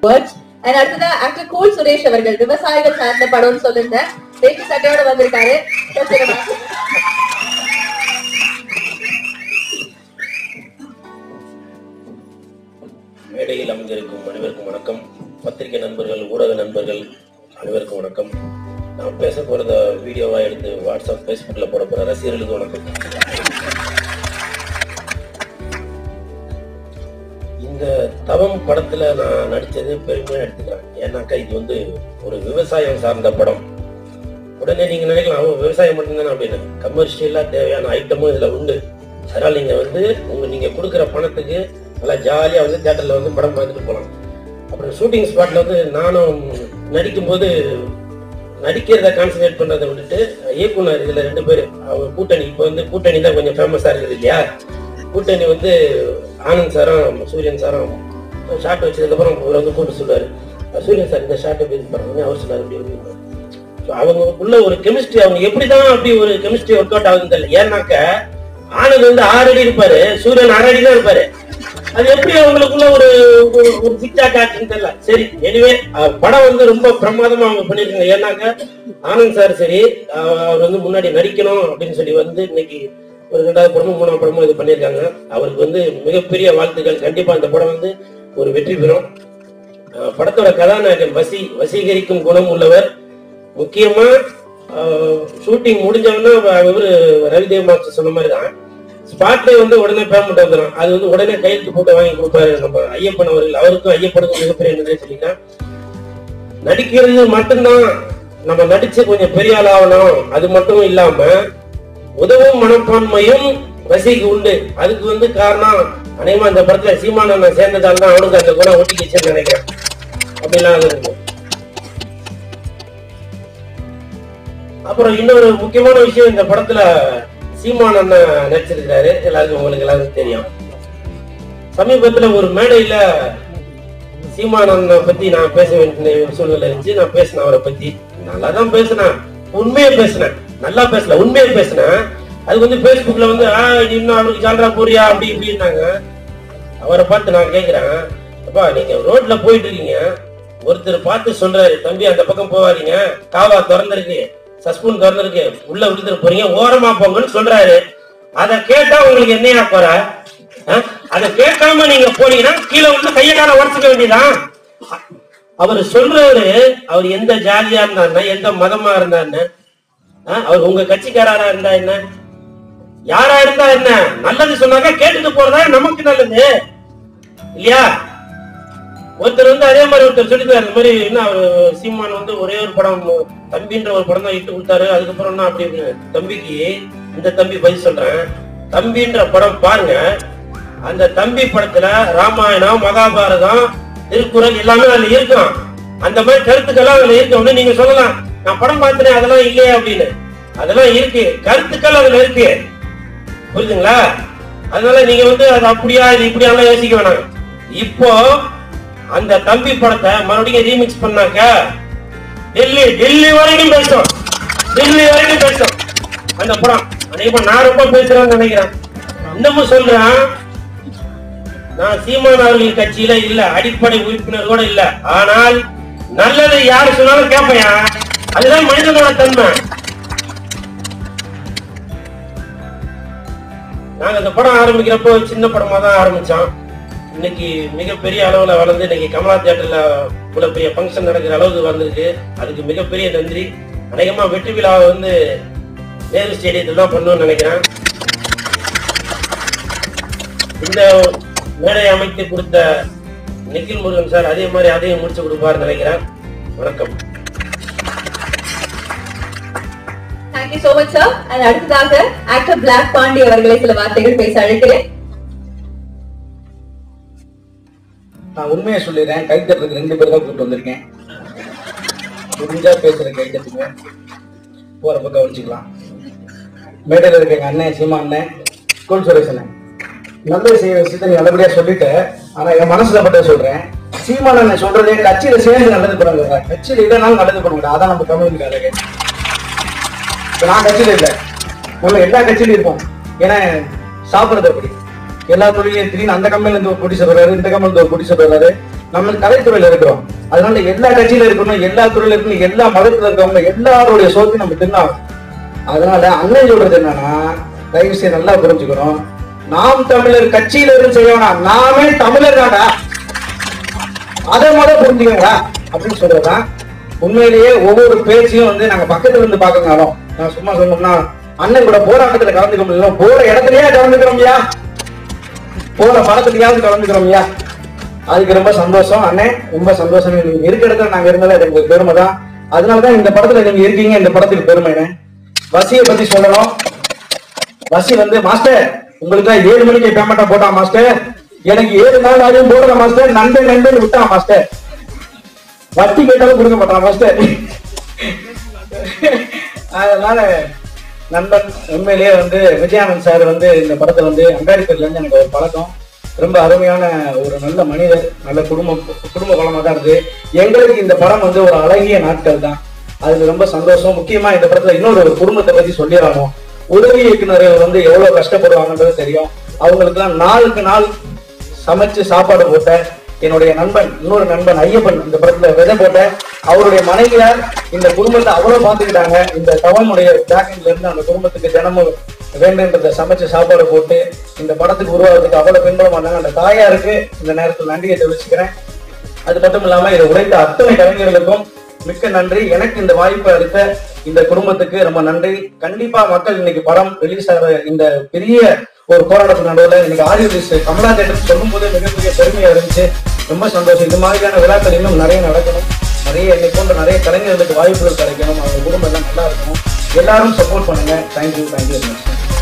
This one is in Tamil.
வேர்ட்ஸ் அண்ட் அடுத்ததா ஆக்டர் கூல் சுரேஷ் அவர்கள் விவசாயிகள் சார்ந்த படம்னு சொல்லியிருந்தேன் வேட்டி சட்டையோட வந்திருக்காரு பேசுங்க. மேடையில் அமைந்திருக்கும் அனைவருக்கும் வணக்கம் பத்திரிகை நண்பர்கள் ஊடக நண்பர்கள் அனைவருக்கும் வணக்கம் நான் பேச போறத வீடியோவா எடுத்து வாட்ஸ்அப் ஃபேஸ்புக்ல போட போற ரசிகர்களுக்கு வணக்கம் இந்த தவம் படத்துல நான் நடிச்சது பெருமையா எடுத்துக்கிறேன் ஏன்னாக்கா இது வந்து ஒரு விவசாயம் சார்ந்த படம் உடனே நீங்க நினைக்கலாம் "ஓ, விவசாயம் மட்டும்தானே அப்படின்னு கமர்ஷியலா தேவையான ஐட்டமும் இதுல உண்டு அதனால நீங்க வந்து உங்க நீங்க கொடுக்குற பணத்துக்கு நல்லா ஜாலியா வந்து தியேட்டர்ல வந்து படம் பார்த்துட்டு போகலாம் அப்புறம் ஷூட்டிங் ஸ்பாட்ல வந்து நானும் நடிக்கும்போது நடிக்கிறத கான்சன்ட்ரேட் பண்றதை விட்டுட்டு இயக்குனர் இதுல ரெண்டு பேர் அவங்க கூட்டணி இப்போ வந்து கூட்டணி தான் கொஞ்சம் ஃபேமஸா இருக்குது இல்லையா கூட்டணி வந்து ஆனந்த் சாரும் சூரியன் சாரும் ஷாட் வச்சதுக்கப்புறம் அவர் வந்து கூப்பிட்டு சொல்லுவாரு சூரியன் சார் இந்த ஷாட்டை பேசி பாருங்க அவர் சொல்லாரு அப்படி இப்படி So, அவங்களுக்குள்ள ஒரு கெமிஸ்ட்ரி அவங்க எப்படிதான் அப்படி ஒரு கெமிஸ்ட்ரி ஒர்க் அவுட் ஆகுதுன்னு தெரியல ஏன்னாக்க ஆனந்த் வந்து ஆறு அடி இருப்பாரு சூரியன் அரை அடி தான் இருப்பாரு அது எப்படி அவங்களுக்குள்ள ஒரு ஒரு- ஒரு சிக்ஸா காட்சின்னு தெரியல சரி எனிவே படம் வந்து ரொம்ப பிரமாதமா அவங்க பண்ணிருக்காங்க ஏன்னாக்க ஆனந்த் சார் சரி அஹ் அவர் வந்து முன்னாடி நடிக்கணும் அப்படின்னு சொல்லி வந்து இன்னைக்கு ஒரு ரெண்டாவது படமும் மூணாவது படமும் இது பண்ணியிருக்காங்க அவருக்கு வந்து மிகப்பெரிய வாழ்த்துக்கள் கண்டிப்பா இந்த படம் வந்து ஒரு வெற்றி பெறும் அஹ் படத்தோட கதாநாயகன் வசி வசீகரிக்கும் குணம் உள்ளவர் முக்கியமா ஷூட்டிங் முடிஞ்சவொடனே இவரு ரவிதேவ் மாஸ்டர் சொன்ன மாதிரி தான் ஸ்பாட்ல வந்து உடனே பேமெண்ட் வந்துடும் அது வந்து உடனே கையெழுத்து போட்டு வாங்கி கொடுப்பாரு நம்ம ஐயப்பன் அவர்கள் அவருக்கும் ஐயப்பனுக்கும் மிகப்பெரிய நன்றி சொல்லிட்டேன் நடிக்கிறது மட்டும்தான் நம்ம நடிச்சு கொஞ்சம் பெரிய ஆள் ஆகணும் அது மட்டும் இல்லாம உதவும் மனப்பான்மையும் வசிக்கு உண்டு அதுக்கு வந்து காரணம் அநேகமா இந்த படத்துல சீமானன் சேர்ந்ததால தான் அவனுக்கு அந்த குணம் ஒட்டிக்கிச்சுன்னு நினைக்கிறேன் அப்படிலாம் அது இருக்கும் அப்புறம் இன்னொரு முக்கியமான விஷயம் இந்த படத்துல சீமான் அண்ணன் நடிச்சிருக்கிறாரு எல்லாருக்கும் உங்களுக்கு எல்லாருக்கும் தெரியும் சமீபத்துல ஒரு மேடையில சீமான் அண்ணன் பத்தி நான் பேச வேண்டிய சூழ்நிலை இருந்துச்சு நான் பேசினேன் அவரை பத்தி நல்லா தான் பேசினேன் உண்மையை பேசினேன் நல்லா பேசல உண்மையை பேசினேன் அது வந்து Facebookல வந்து ஆ நீ இன்னும் அவருக்கு ஜால்ரா போறியா அப்படி இப்படின்னாங்க அவரை பார்த்து நான் கேக்குறேன் அப்பா நீங்க ரோட்ல போயிட்டு இருக்கீங்க ஒருத்தர் பார்த்து சொல்றாரு தம்பி அந்த பக்கம் போவாதீங்க காவா திறந்திருக்கு சஸ்பூன் திறந்திருக்கு உள்ள விழுந்துட்டு போறீங்க ஓரமா போங்கன்னு சொல்றாரு அத கேட்டா உங்களுக்கு என்னையா போற அதை கேட்காம நீங்க போனீங்கன்னா கீழே வந்து கைய கால உடச்சுக்க வேண்டியதான் அவர் சொல்றவரு அவர் எந்த ஜாதியா இருந்தாருன்னா எந்த மதமா இருந்தாருன்னு ஆ, அவர் உங்க கட்சிக்காரரா இருந்தா என்ன யாரா இருந்தா என்ன நல்லது சொன்னாக்கா கேட்டுட்டு போறதா நமக்கு நல்லது இல்லையா ஒருத்தர் வந்து அதே மாதிரி ஒருத்தர் சொல்லிட்டாரு இந்த மாதிரி என்ன அவர் சீமான் வந்து ஒரே ஒரு படம் தம்பின்ற ஒரு படம் தான் இட்டு கொடுத்தாரு அதுக்கப்புறம் என்ன அப்படி இப்படின்னு. தம்பிக்கு இந்த தம்பி பதில் சொல்றேன் தம்பின்ற படம் பாருங்க அந்த தம்பி படத்துல ராமாயணம் மகாபாரதம் திருக்குறள் எல்லாமே அதுல இருக்கும் அந்த மாதிரி கருத்துக்கள்லாம் அதுல இருக்கு அப்படின்னு நீங்க சொல்லலாம் நான் படம் பார்த்தேன் அதெல்லாம் இல்லையே அப்படின்னு அதெல்லாம் இருக்கு கருத்துக்கள் அதுல இருக்கு புரியுதுங்களா அதனால நீங்க வந்து அது அப்படியா இது இப்படியாலாம் யோசிக்க வேணாம் இப்போ அந்த தம்பி படத்தை மறுபடியும் ரீமிக்ஸ் பண்ணாக்க டெல்லி டெல்லி வரைக்கும் பேசும் டெல்லி வரைக்கும் பேசும் அந்த படம் அநேகமா நான் ரொம்ப பேசுறேன்னு நினைக்கிறேன் இன்னமும் சொல்றேன் நான் சீமான் அவர்கள் கட்சியில இல்ல அடிப்படை உறுப்பினர் கூட இல்ல ஆனால் நல்லது யாரு சொன்னாலும் கேட்பையா அதுதான் மனிதனோட தன்மை நாங்க இந்த படம் ஆரம்பிக்கிறப்போ சின்ன படமா தான் ஆரம்பிச்சோம் இன்னைக்கு மிகப்பெரிய அளவுல வளர்ந்து இன்னைக்கு கமலா தியேட்டர்ல இவ்வளவு பெரிய ஃபங்க்ஷன் நடக்கிற அளவுக்கு வந்திருக்கு அதுக்கு மிகப்பெரிய நன்றி அநேகமா வெற்றி விழாவை வந்து நேரு ஸ்டேடியத்தில் தான் பண்ணணும்னு நினைக்கிறேன் இந்த மேடை அமைத்து கொடுத்த நிখিல் முருகன் சார் அதே மாதிரி அதையும் முடிச்சு கொடுப்பாருன்னு நினைக்கிறேன் வணக்கம் thank you so much sir and அடுத்ததாக ஆக்டர் பிளாக் பாண்டி அவர்களை சில வார்த்தைகள் பேச அழைக்கிறேன் நான் உண்மையை சொல்லிடுறேன் கைத்தட்டுறதுக்கு ரெண்டு பேர் தான் கூப்பிட்டு வந்திருக்கேன் முடிஞ்சா பேசுற கைத்தட்டுங்க போறப்ப கவனிச்சுக்கலாம் மேடையில் இருக்க எங்க அண்ணன் சீமா அண்ணன் ஸ்கூல் சுரேஷ் அண்ணன் நல்லது செய்ய விஷயத்தை நீ நல்லபடியா சொல்லிட்ட ஆனா என் மனசுல பட்ட சொல்றேன் சீமான் அண்ணன் சொல்றதே கட்சியில சேர்ந்து நல்லது பண்ணுங்க கட்சியில இல்லைனாலும் நல்லது பண்ணுங்க அதான் நம்ம கம்யூனிட்டி அழகு இப்ப நான் கட்சியில இல்லை உள்ள எல்லா கட்சியிலும் இருப்போம் ஏன்னா சாப்பிடுறது அப்படி எல்லா தொழிலையும் திடீர்னு அந்த கம்பெனில இருந்து ஒரு ப்ரொடியூசர் வர்றாரு இந்த கம்பெனில இருந்து ஒரு ப்ரொடியூசர் வர்றாரு நம்ம கலைத்துறையில இருக்கிறோம் அதனால எல்லா கட்சியில இருக்கணும் எல்லா துறையில இருக்கணும் எல்லா மதத்துல இருக்கவங்க எல்லாருடைய சோத்தையும் நம்ம தின்னாகும் அதனால அண்ணன் சொல்றது என்னன்னா தயவு செய்து நல்லா புரிஞ்சுக்கணும் நாம் தமிழர் கட்சியில இருந்து செய்ய வேணாம் நாமே தமிழர் தான்டா அதை முதல்ல புரிஞ்சுக்கங்களா அப்படின்னு சொல்றதுதான் உண்மையிலேயே ஒவ்வொரு பேச்சையும் வந்து நாங்க பக்கத்துல இருந்து பாக்கங்காலும் நான் சும்மா சொன்னோம்னா அண்ணன் கூட போராட்டத்துல கலந்துக்க முடியல போற இடத்துலயே கலந்துக்கிறோம்யா போற படத்துலயாவது கலந்துக்கிறோம்யா அதுக்கு ரொம்ப சந்தோஷம் அண்ணன் ரொம்ப சந்தோஷம் நீங்க இருக்க இடத்துல நாங்க இருந்தாலும் அது எங்களுக்கு பெருமை தான் அதனாலதான் இந்த படத்துல நீங்க இருக்கீங்க இந்த படத்துக்கு பெருமைன்னு வசியை பத்தி சொல்லணும் வசி வந்து மாஸ்டர் உங்களுக்கு தான் ஏழு மணிக்கு பேமெண்டா போட்டான் மாஸ்டர் எனக்கு ஏழு நாள் ஆகும் போடுற மாஸ்டர் நண்பன் நண்பன் விட்டான் மாஸ்டர் வட்டி கேட்டாலும் கொடுக்க மாட்டான் மாஸ்டர் அதனால நண்பன் உண்மையிலேயே வந்து விஜயானந்த் சார் வந்து இந்த படத்தை வந்து அங்காடிப்பேர்ல இருந்து எனக்கு ஒரு பழக்கம் ரொம்ப அருமையான ஒரு நல்ல மனிதர் நல்ல குடும்பம் குடும்ப பலமா தான் இருக்கு எங்களுக்கு இந்த படம் வந்து ஒரு அழகிய நாட்கள் தான் அதுல ரொம்ப சந்தோஷம் முக்கியமா இந்த படத்துல இன்னொரு ஒரு குடும்பத்தை பத்தி சொல்லிடணும் உதவி இயக்குனர்கள் வந்து எவ்வளவு கஷ்டப்படுவாங்கன்றது தெரியும் அவங்களுக்குலாம் நாளுக்கு நாள் சமைச்சு சாப்பாடு போட்ட என்னுடைய நண்பன் இன்னொரு நண்பன் ஐயப்பன் இந்த படத்துல விதை போட்ட அவருடைய மனைவியார் இந்த குடும்பத்தை அவ்வளவு பாத்துக்கிட்டாங்க இந்த தவனுடைய பேக்கிங்ல இருந்து அந்த குடும்பத்துக்கு தினமும் வேண்டுன்றத சமைச்சு சாப்பாடு போட்டு இந்த படத்துக்கு உருவாகிறதுக்கு அவ்வளவு பின்புலம் பண்ணாங்க அந்த தாயாருக்கு இந்த நேரத்தில் நன்றியை தெரிவிச்சுக்கிறேன் அது மட்டும் இல்லாம இதை உழைத்த அத்தனை கலைஞர்களுக்கும் மிக்க நன்றி எனக்கு இந்த வாய்ப்பை அளித்த இந்த குடும்பத்துக்கு ரொம்ப நன்றி கண்டிப்பா மக்கள் இன்னைக்கு படம் ரிலீஸ் ஆகிற இந்த பெரிய ஒரு போராட்டத்தின் நடுவில் இன்னைக்கு ஆடியோ ரிலீஸ் கமலா தேட்டர் சொல்லும் போது மிகப்பெரிய பெருமையா இருந்துச்சு ரொம்ப சந்தோஷம் இந்த மாதிரியான விழாக்கள் இன்னும் நிறைய நடக்கணும் நிறைய என்னை போன்ற நிறைய கலைஞர்களுக்கு வாய்ப்புகள் கிடைக்கணும் அவங்க குடும்பம் எல்லாம் நல்லா இருக்கணும் எல்லாரும் சப்போர்ட் பண்ணுங்க தேங்க்யூ தேங்க்யூ வெரி மச்